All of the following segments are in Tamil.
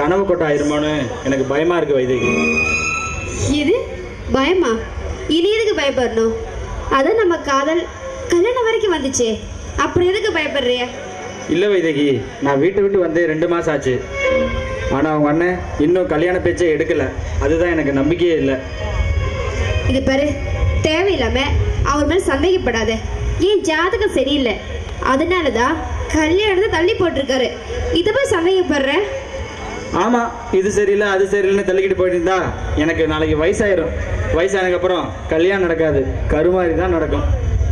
கனவு கொட்டை ஆயிருமோன்னு எனக்கு பயமா இருக்கு வைதேகி இது பயமா இனி எதுக்கு பயப்படணும் அதான் நம்ம காதல் கல்யாணம் வரைக்கும் வந்துச்சே அப்புறம் எதுக்கு பயப்படுறிய இல்லை வைதேகி நான் வீட்டை விட்டு வந்து ரெண்டு மாசம் ஆச்சு ஆனா அவங்க அண்ணன் இன்னும் கல்யாண பேச்சே எடுக்கல அதுதான் எனக்கு நம்பிக்கையே இல்லை இது பாரு தேவையில்லாம அவர் மேல சந்தேகப்படாத ஏன் ஜாதகம் சரியில்லை அதனால தான் கல்யாணத்தை தள்ளி போட்டிருக்காரு இதை போய் சந்தேகப்படுற ஆமா இது சரியில்லை அது சரியில்லைன்னு தள்ளிக்கிட்டு போயிட்டு இருந்தா எனக்கு நாளைக்கு வயசாயிரும் வயசானதுக்கு அப்புறம் கல்யாணம் நடக்காது கருமாரி தான் நடக்கும்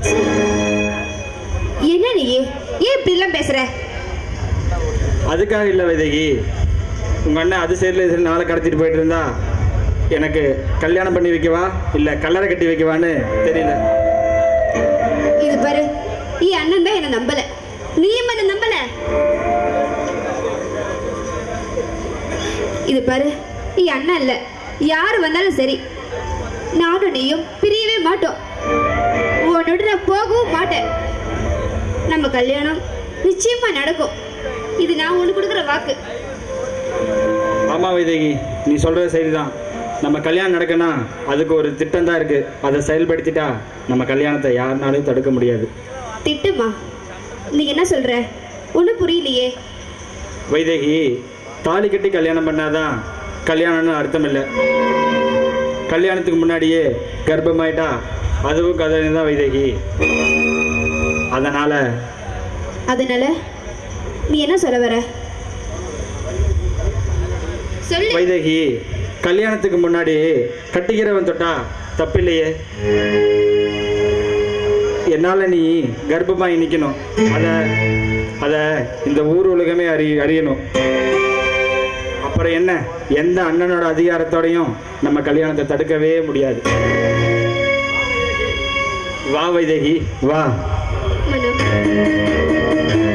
என்ன நீ ஏன் இப்படி எல்லாம் பேசுற அதுக்காக இல்லை வைதேகி உங்க அண்ணன் அது சரியில்லை இது சரியில்லை நாளை கடத்திட்டு போயிட்டு இருந்தா எனக்கு கல்யாணம் பண்ணி வைக்கவா இல்லை கல்லறை கட்டி வைக்கவான்னு தெரியல இது பாரு நீ அண்ணன் தான் என்ன நம்பல நீயும் என்ன நம்பல இது பாரு நீ அண்ணன் இல்ல யாரு வந்தாலும் சரி நானும் நீயும் பிரியவே மாட்டோம் உன்னோட நான் போகவும் மாட்டேன் நம்ம கல்யாணம் நிச்சயமா நடக்கும் இது நான் உனக்கு கொடுக்குற வாக்கு ஆமா வைதேகி நீ சொல்றது சரிதான் நம்ம கல்யாணம் நடக்கனா அதுக்கு ஒரு திட்டம் தான் இருக்கு அதை செயல்படுத்திட்டா நம்ம கல்யாணத்தை யாருனாலையும் தடுக்க முடியாது திட்டுமா நீ என்ன சொல்ற ஒன்றும் புரியலையே வைதேகி தாலி கட்டி கல்யாணம் பண்ணாதான் கல்யாணம்னு அர்த்தம் இல்லை கல்யாணத்துக்கு முன்னாடியே கர்ப்பமாயிட்டா அதுவும் கதை தான் வைதேகி அதனால அதனால நீ என்ன சொல்ல வர சொல்லு வைதேகி கல்யாணத்துக்கு முன்னாடி கட்டிக்கிறவன் தொட்டா தப்பில்லையே என்னால நீ கர்ப்பமாய் நிக்கணும் அத அத இந்த ஊர் உலகமே அறி அறியணும் அப்புறம் என்ன எந்த அண்ணனோட அதிகாரத்தோடையும் நம்ம கல்யாணத்தை தடுக்கவே முடியாது வா வைதேகி வா மனம்